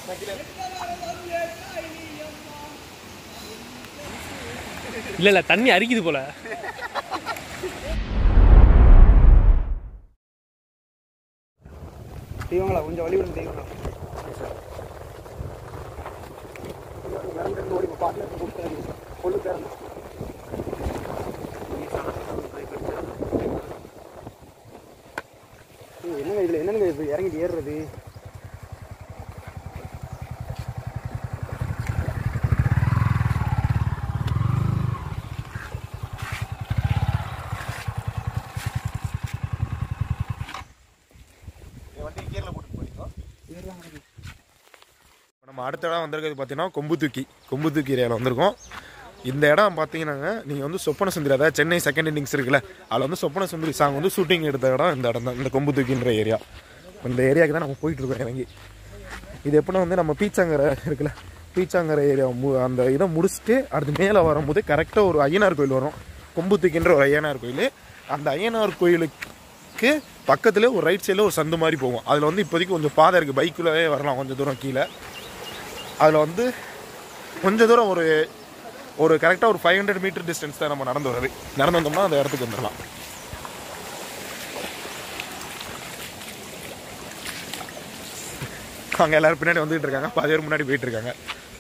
இல்ல இல்ல தண்ணி அரிக்குது போல தெய்வங்களா கொஞ்சம் வழி விடுங்க தெய்வங்களா என்னங்க இதுல என்னங்க இது இறங்கிட்டு ஏறுறது இப்போ நம்ம அடுத்த இடம் வந்திருக்கிறது பார்த்தீங்கன்னா கொம்பு தூக்கி கொம்பு தூக்கி ஏரியாவில் வந்திருக்கோம் இந்த இடம் பார்த்தீங்கன்னாங்க நீங்கள் வந்து சொப்பன சுந்தரி அதாவது சென்னை செகண்ட் இன்னிங்ஸ் இருக்குல்ல அதில் வந்து சொப்பன சுந்தரி சாங் வந்து ஷூட்டிங் எடுத்த இடம் இந்த இடம் தான் இந்த கொம்பு தூக்கின்ற ஏரியா இந்த ஏரியாவுக்கு தான் நம்ம போயிட்டு இருக்கோம் இறங்கி இது எப்படின்னா வந்து நம்ம பீச்சாங்கரை இருக்குல்ல பீச்சாங்கரை ஏரியா மு அந்த இதை முடிச்சுட்டு அடுத்து மேலே வரும்போது கரெக்டாக ஒரு ஐயனார் கோயில் வரும் கொம்பு தூக்கின்ற ஒரு ஐயனார் கோயில் அந்த ஐயனார் கோயிலுக்கு பக்கத்தில் ஒரு ரைட் சைடில் ஒரு சந்து மாதிரி போகும் அதில் வந்து இப்போதைக்கு கொஞ்சம் பாதை இருக்குது பைக்குள்ளே வரலாம் கொஞ்சம் தூரம் கீழே அதில் வந்து கொஞ்ச தூரம் ஒரு ஒரு கரெக்டாக ஒரு ஃபைவ் ஹண்ட்ரட் மீட்டர் டிஸ்டன்ஸ் தான் நம்ம நடந்து வர்றது நடந்து வந்தோம்னா அந்த இடத்துக்கு வந்துடலாம் அங்கே எல்லாரும் பின்னாடி வந்துட்டு இருக்காங்க பாதி பேர் முன்னாடி போயிட்டு இருக்காங்க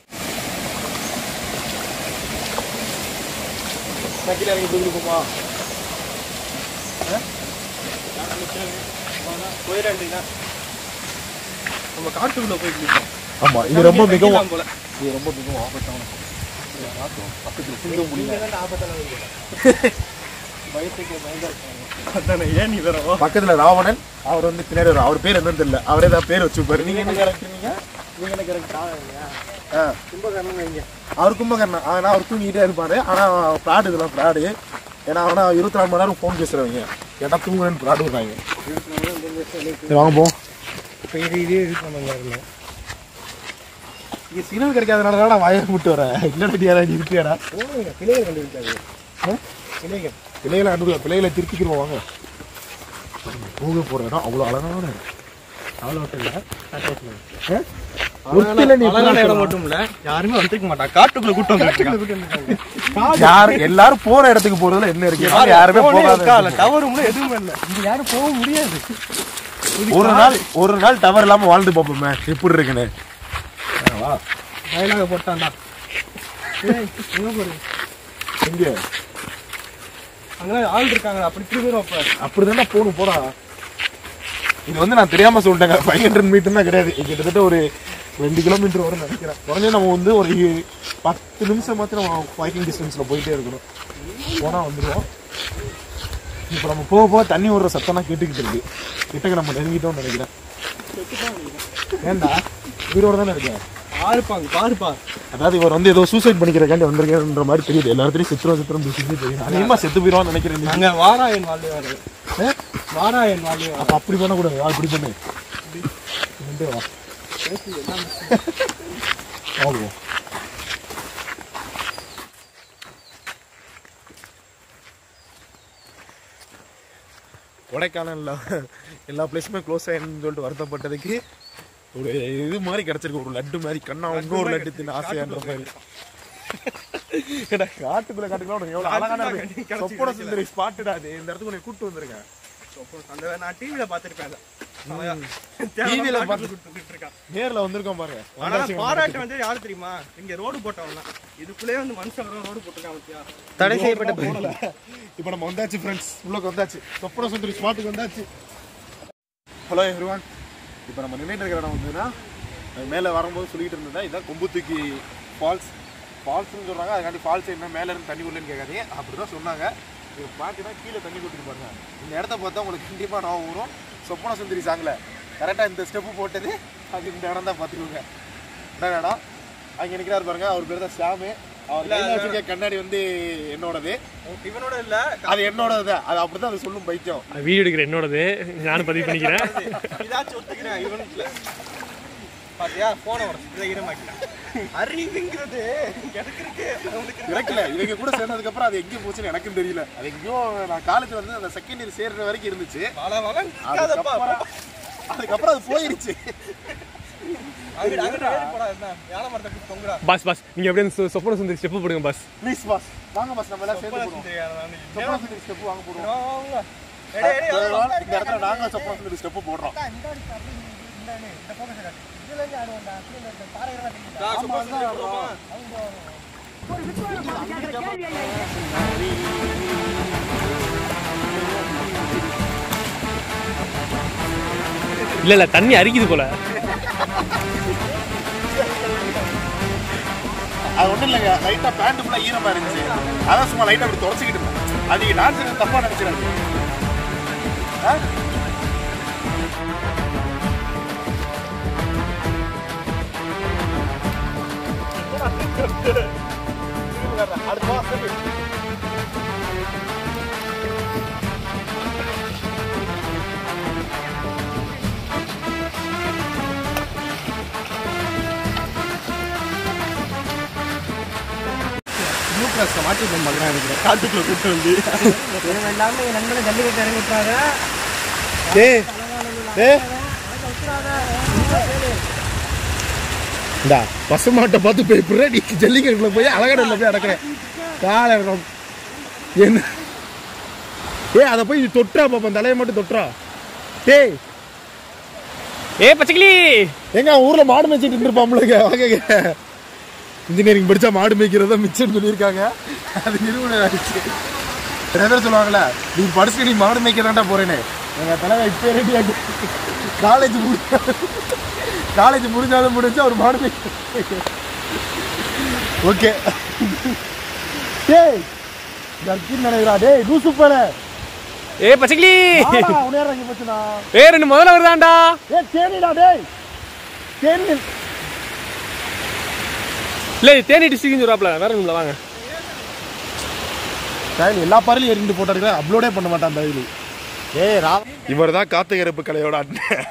சக்கில இறங்கி தூக்கிடுப்போமா போயிடாண்டீங்கன்னா நம்ம காட்டுக்குள்ள போய் குளிப்போம் ஆமாம் இது ரொம்ப மிகவும் போல இது ரொம்ப மிகவும் ஆபத்தான பக்கத்தில் சிங்க முடியல பயத்துக்கு பயங்கர அதானே ஏன் நீ வரவா பக்கத்தில் ராவணன் அவர் வந்து பின்னாடி வரும் அவர் பேர் என்னன்னு தெரியல அவரே தான் பேர் வச்சுப்பாரு நீங்க என்ன கேரக்டர் நீங்க நீங்க என்ன கரெக்ட் ஆ கும்பகர்ணன் வைங்க அவர் கும்பகர்ணன் ஆனால் அவர் தூங்கிட்டே இருப்பாரு ஆனால் ஃப்ராடு இதெல்லாம் ஃப்ராடு ஏன்னா அவனா இருபத்தி நாலு மணி நேரம் ஃபோன் பேசுறவங்க ஏன்னா தூங்குறேன்னு ஃப்ராடு இருக்காங்க சரி வாங்க போ இப்போ இது இதே இது பண்ணுங்க இங்கே சிக்னல் கிடைக்காதனால தான் வாயை விட்டு வரேன் இல்லைடா யாராவது இருக்கியாடா போங்க பிள்ளைகள் கண்டுபிடிக்காது பிள்ளைகள் பிள்ளைகளை அனுப்பல பிள்ளைகளை திருப்பிக்கிறோம் வாங்க போக போகிற இடம் அவ்வளோ அழகான இடம் அவ்வளோ இல்லை ஒருத்தில நீ அழகான இடம் மட்டும் இல்ல யாருமே வந்திருக்க மாட்டாங்க காட்டுக்குள்ள கூட்டம் வந்துருக்காங்க யார் எல்லாரும் போற இடத்துக்கு போறதுல என்ன இருக்கு யாருமே போகாத டவரும் எதுவுமே இல்ல இங்க யாரும் போக முடியாது ஒரு நாள் ஒரு நாள் டவர் இல்லாம வாழ்ந்து பார்ப்போமே எப்படி இருக்குன்னு வயலாக போட்டான்டா ஏய், எங்க போறது எங்க அங்கெல்லாம் ஆள் இருக்காங்க அப்படி திரும்பிடும் அப்ப அப்படிதானே போகணும் போடா இது வந்து நான் தெரியாம சொல்லிட்டேங்க ஃபைவ் ஹண்ட்ரட் மீட்டர்னா கிடையாது இது கிட்டத்தட்ட ஒரு ரெண்டு கிலோமீட்டர் வரும் நினைக்கிறேன் குறைஞ்ச நம்ம வந்து ஒரு பத்து நிமிஷம் மாத்திரம் நம்ம வாக்கிங் டிஸ்டன்ஸ்ல போயிட்டே இருக்கணும் போனா வந்துடுவோம் இப்போ நம்ம போக போக தண்ணி விடுற சத்தம்லாம் கேட்டுக்கிட்டு இருக்கு கிட்டக்க நம்ம நெருங்கிட்டோம்னு நினைக்கிறேன் ஏன்டா உயிரோட தானே இருக்கேன் பாருப்பாங்க பாருப்பா அதாவது இவர் வந்து ஏதோ சூசைட் பண்ணிக்கிறக்காண்டி வந்திருக்கேன்ற மாதிரி தெரியுது எல்லா இடத்துலயும் சித்திரம் சித்திரம் பேசிட்டு தெரியும் அதிகமா செத்து போயிடுவான்னு நினைக்கிறேன் நீ. நாங்க வாராயன் வாழ்வே வர வாராயன் வாழ்வே அப்ப அப்படி பண்ணக்கூடாது வா இப்படி பண்ணு இப்படி வா ஆமாம் கொடைக்கானல்ல எல்லா பிளேஸுமே க்ளோஸ் ஆயிருன்னு சொல்லிட்டு வருத்தப்பட்டதுக்கு ஒரு இது மாதிரி கிடைச்சிருக்கு ஒரு லட்டு மாதிரி கண்ணா இன்னொரு லட்டு தின்னு ஆசையான்ற மாதிரி ஏடா, காட்டுக்குள்ள காட்டுக்குள்ள உனக்கு எவ்வளவு அழகான இருக்கு. சொப்பன சுந்தரி ஸ்பாட்டுடா அது இந்த இடத்துக்கு உன்னை கூட்டு வந்திருக்கேன் அந்த நான் டிவில பாத்திருப்பேன் டிவில டிவில பார்த்து- பார்த்து இருக்கான் நேர்ல வந்திருக்கோம் பாருங்க ஆனா பாராட்டு வந்து யாரு தெரியுமா இங்க ரோடு போட்டவங்க இதுக்குள்ளே வந்து மனுஷன் ரோடு போட்டுருக்கான் பத்தியா தடை செய்யப்பட்ட போடல இப்போ நம்ம வந்தாச்சு ஃப்ரெண்ட்ஸ் உள்ளக்கு வந்தாச்சு சொப்பன சுந்தரி ஸ்பாட்டுக்கு வந்தாச்சு ஹலோ எவ்ரிவான் இப்போ நம்ம நின்றுட்டு இருக்கிற இடம் வந்துன்னா அது மேலே வரும்போது சொல்லிட்டு இருந்ததா இதான் கொம்புத்தூக்கி ஃபால்ஸ் ஃபால்ஸ்னு சொல்கிறாங்க அதுக்காண்டி ஃபால்ஸ் என்ன மேலே இருந்து தண்ணி கொள்ளுன்னு கேட்காதீங்க அப்படி தான் சொன்னாங்க இது பார்த்தீங்கன்னா கீழே தண்ணி கொட்டிட்டு பாருங்க இந்த இடத்த பார்த்தா உங்களுக்கு கண்டிப்பாக நான் வரும் சொப்பன சுந்தரி சாங்கில் கரெக்டாக இந்த ஸ்டெப்பு போட்டது அது இந்த இடம் தான் பார்த்துக்கோங்க என்ன இடம் அங்கே நிற்கிறாரு பாருங்க அவர் பேர் தான் ஷாமு அவர் கையில் வச்சிருக்க கண்ணாடி வந்து என்னோடது இவனோட இல்ல அது என்னோடது தான் அது அப்படிதான் அது சொல்லும் பைத்தியம் வீடியோ எடுக்கிற என்னோடது நானும் பதிவு பண்ணிக்கிறேன் இதாச்சும் ஒத்துக்கிறேன் இவனுக்குல பாத்தியா போன உடச்சு ஈரமாக்கிட்டான் அறிவுங்கிறது எனக்கு இருக்கு அவனுக்கு இருக்கு. இறக்கல இவங்க கூட சேர்ந்ததுக்கு அப்புறம் அது எங்கே போச்சுன்னு எனக்கும் தெரியல அது எங்கேயோ நான் காலேஜ் வந்து அந்த செகண்ட் இயர் சேர்ற வரைக்கும் இருந்துச்சு பல வகை நிக்காதப்பா. அதுக்கப்புறம் அதுக்கப்புறம் அது போயிருச்சு அங்கிட்டு அங்கிட்டு ஏறி போடா என்ன யானை மரத்தை பிடிச்சி தொங்குடா பாஸ் பாஸ் நீங்க அப்படியே அந்த சொப்பன சுந்தரி ஸ்டெப் போடுங்க பாஸ் ப்ளீஸ் பாஸ் வாங்க பாஸ் நம்ம எல்லாம் சேர்ந்து போடுவோம் சுந்தரி யானை தான். சொப்பன சுந்தரி ஸ்டெப் வாங்க போடுவோம் வாங்க. எடே, எடே, இந்த வாங்க. இடத்துல நாங்க சொப்பன சுந்தரி ஸ்டெப் போடுறோம் நான் சும்மா சுந்தரி போடுறோமா? இல்ல இல்ல தண்ணி அரிக்குது போல அது ஒண்ணும் இல்லைங்க லைட்டா பேண்ட் ஃபுல்லா ஈரமா இருந்துச்சு அதான் சும்மா லைட்டா அப்படி தொடச்சிக்கிட்டு இருந்தேன் அது டான்ஸ் தப்பா நினைச்சிடாது ஆ? அடுத்த மாசம் நியூக்ளியஸ்ல மாட்டி பார்க்குறேன் இருக்கிறேன் காட்டுக்குள்ள கூட்டு வந்து எல்லாமே என் நண்பனை ஜல்லிக்கட்டு இறங்கி விட்டுறாங்க டேய் டேய் இந்தா பசுமாட்டை பார்த்து போய் இப்படி நீ ஜல்லிக்கட்டுல போய் அழகடல்ல போய் அடக்குறேன் காலை இறக்கம். என்ன ஏய் அதை போய் தொட்டுறா பாப்பா தலையை மட்டும் தொட்டுறா டேய் ஏ பச்சைக்கிளி எங்க அவன் ஊர்ல மாடு மேய்ச்சிட்டு இருப்பாம்லங்க வாங்க இன்ஜினியரிங் படிச்சா மாடு மேய்க்கிறதா மிச்சம்னு சொல்லியிருக்காங்க அது நிறுவனம் ஆயிடுச்சு நிறைய பேர் சொல்லுவாங்கல்ல நீ படிச்சு நீ மாடு மேய்க்க போறேன்னு எங்க தலைவர் இப்போ ரெடி காலேஜ் முடிஞ்ச காலேஜ் முடிஞ்சாலும் முடிஞ்சு அவர் மாடு மேய்க்க ஓகே டேய் ஜர்க்கின் நினைக்கிறா டேய் லூசு போல ஏ பச்சைக்கிளி உனையார இறங்கி போச்சுனா ஏ ரெண்டு முதல்ல வருதாண்டா ஏ தேனிடா டேய் தேனி இல்ல இது தேனி டிஸ்ட்ரிக்ட் சொல்றாப்ல வேற ஒண்ணுல வாங்க சாயல் எல்லா பாறையிலும் எரிந்து போட்டாரு அப்லோடே பண்ண மாட்டான் அந்த இதுல ஏய் ரா இவர் தான் காத்து கருப்பு கலையோட அண்ணன்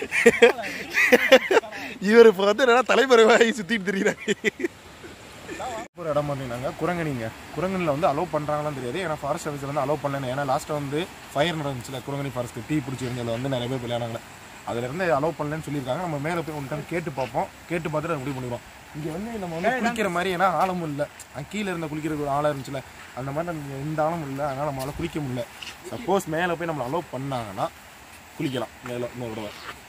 இவர் இப்போ வந்து என்னன்னா தலைமறைவாகி சுத்திட்டு தெரியுறாரு ஒரு இடம் பார்த்தீங்கன்னாங்க குரங்கணிங்க குரங்கனில் வந்து அலோவ் பண்ணுறாங்களான்னு தெரியாது ஏன்னா ஃபாரஸ்ட் ஆஃபீஸில் வந்து அலோவ் பண்ணல ஏன்னா லாஸ்ட்டாக வந்து ஃபயர் நடந்துச்சுல குரங்கணி ஃபாரஸ்ட் தீ பிடிச்சி இருந்ததில் வந்து நிறைய பேர் விளையாடுறாங்க அதுலேருந்து அலோவ் பண்ணலன்னு சொல்லியிருக்காங்க நம்ம மேலே போய் ஒன் டைம் கேட்டு பார்ப்போம் கேட்டு பார்த்துட்டு அதை முடிவு பண்ணிடுவோம் இங்கே வந்து நம்ம வந்து குளிக்கிற மாதிரி ஏன்னா ஆழமும் இல்லை கீழே இருந்த குளிக்கிறதுக்கு ஒரு ஆழம் இருந்துச்சுல அந்த மாதிரி நம்ம எந்த ஆழமும் இல்லை அதனால் நம்மளால் குளிக்க முடியல சப்போஸ் மேலே போய் நம்மளை அலோவ் பண்ணாங்கன்னா குளிக்கலாம் மேலே இன்னொரு தடவை